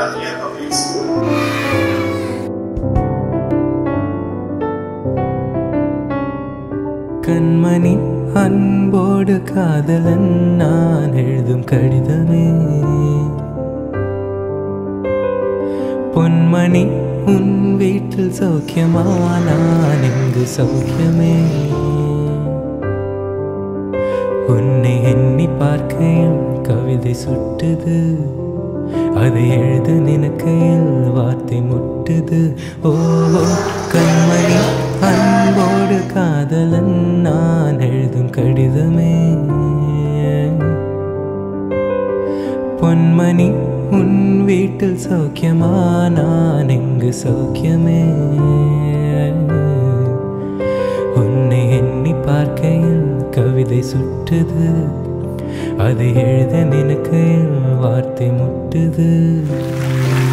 Daniel Public School. கண்மணி அன்போடு காதலன் நான் எழுதும் கடிதமே பொன்மணி உன் வீட்டில் சௌக்கியமா நான் இங்கு சௌக்கியமே உன்னை எண்ணி பார்க்கையில் கவிதை சுட்டுது அதை எழுத நினைக்கையில் வார்த்தை முட்டுது ஓ கண்மணி அன்போடு காதலன் நான் எழுதும் கடிதமே பொன்மணி உன் வீட்டில் சௌக்கியமா நான் இங்கு சௌக்கியமே உன்னை எண்ணி பார்க்கையில் கவிதை சுட்டுது அதை எழுத நினைக்கையில் வார்த்தை முட்டுது